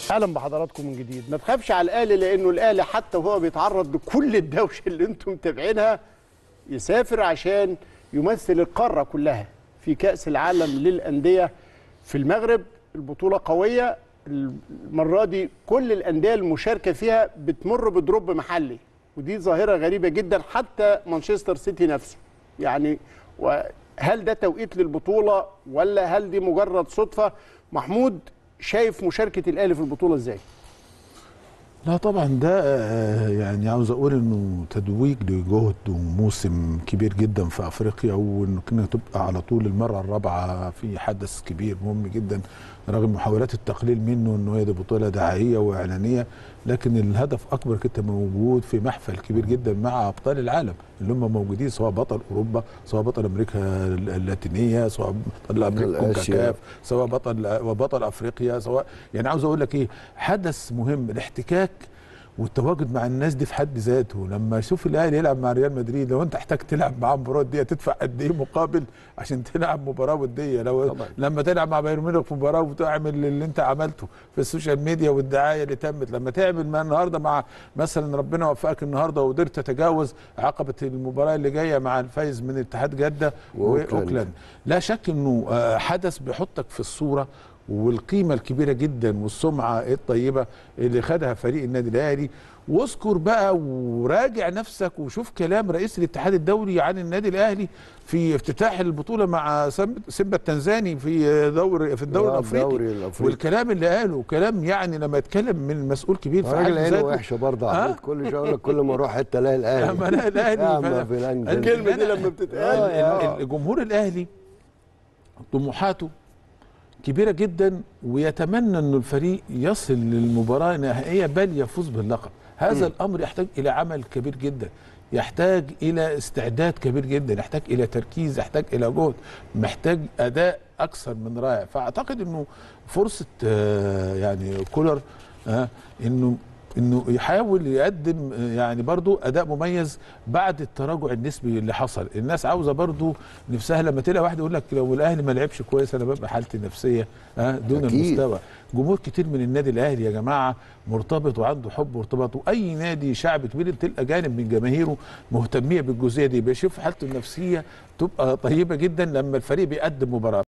اهلا بحضراتكم من جديد ما تخافش على الاهلي لانه الاهلي حتى وهو بيتعرض لكل الدوشه اللي انتم متابعينها يسافر عشان يمثل القاره كلها في كاس العالم للانديه في المغرب البطوله قويه المره دي كل الانديه المشاركه فيها بتمر بدروب محلي ودي ظاهره غريبه جدا حتى مانشستر سيتي نفسه يعني هل ده توقيت للبطوله ولا هل دي مجرد صدفه محمود شايف مشاركه الاهلي في البطوله ازاي لا طبعا ده آه، يعني عاوز اقول انه تدويج لجهد وموسم كبير جدا في افريقيا وانك انك تبقى على طول المره الرابعه في حدث كبير مهم جدا رغم محاولات التقليل منه انه هي دي بطوله دعائيه واعلانيه لكن الهدف اكبر كنت موجود في محفل كبير جدا مع ابطال العالم اللي هم موجودين سواء بطل اوروبا سواء بطل امريكا اللاتينيه سواء بطل امريكا آسيا. كونكاكاف سواء بطل وبطل افريقيا سواء يعني عاوز اقول لك ايه حدث مهم الاحتكاك والتواجد مع الناس دي في حد ذاته لما اشوف الاهلي يلعب مع ريال مدريد لو انت احتاج تلعب معاه مباراه وديه تدفع قد ايه مقابل عشان تلعب مباراه وديه لو طبعا. لما تلعب مع بايرن ميونخ في مباراه وتعمل اللي انت عملته في السوشيال ميديا والدعايه اللي تمت لما تعمل مع النهارده مع مثلا ربنا وفقك النهارده وقدرت تتجاوز عقبه المباراه اللي جايه مع الفايز من اتحاد جده وأوكلاند. واوكلاند لا شك انه آه، حدث بيحطك في الصوره والقيمه الكبيره جدا والسمعه الطيبه اللي خدها فريق النادي الاهلي واذكر بقى وراجع نفسك وشوف كلام رئيس الاتحاد الدولي عن النادي الاهلي في افتتاح البطوله مع سم- سيمبا التنزاني في دور في الدوري آه، الافريقي الدوري الأفريقي. والكلام اللي قاله كلام يعني لما يتكلم من مسؤول كبير في راجل حد عينه ذاته وحشه برضه آه؟ احمد كل شويه اقول لك كل ما اروح حته الاقي الاهلي لما الاقي الاهلي يا عم فأنا- في الأنجل. الكلمة دي لما بتتقال آه، ال- الجمهور الاهلي طموحاته كبيره جدا ويتمنى انه الفريق يصل للمباراه النهائيه بل يفوز باللقب هذا الامر يحتاج الى عمل كبير جدا يحتاج الى استعداد كبير جدا يحتاج الى تركيز يحتاج الى جهد محتاج اداء اكثر من رائع فاعتقد انه فرصه آه، يعني كولر آه، انه انه يحاول يقدم آه، يعني برضو اداء مميز بعد التراجع النسبي اللي حصل الناس عاوزه برضو نفسها لما تلاقي واحد يقول لك لو الاهلي ما لعبش كويس انا ببقى حالتي النفسيه آه، دون أكيد. المستوى جمهور كتير من النادي الاهلي يا جماعه مرتبط وعنده حب وارتباط واي نادي شعبي كبير تلقى جانب من جماهيره مهتميه بالجزئيه دي بيشوف حالته النفسيه تبقى طيبه جدا لما الفريق بيقدم مباراه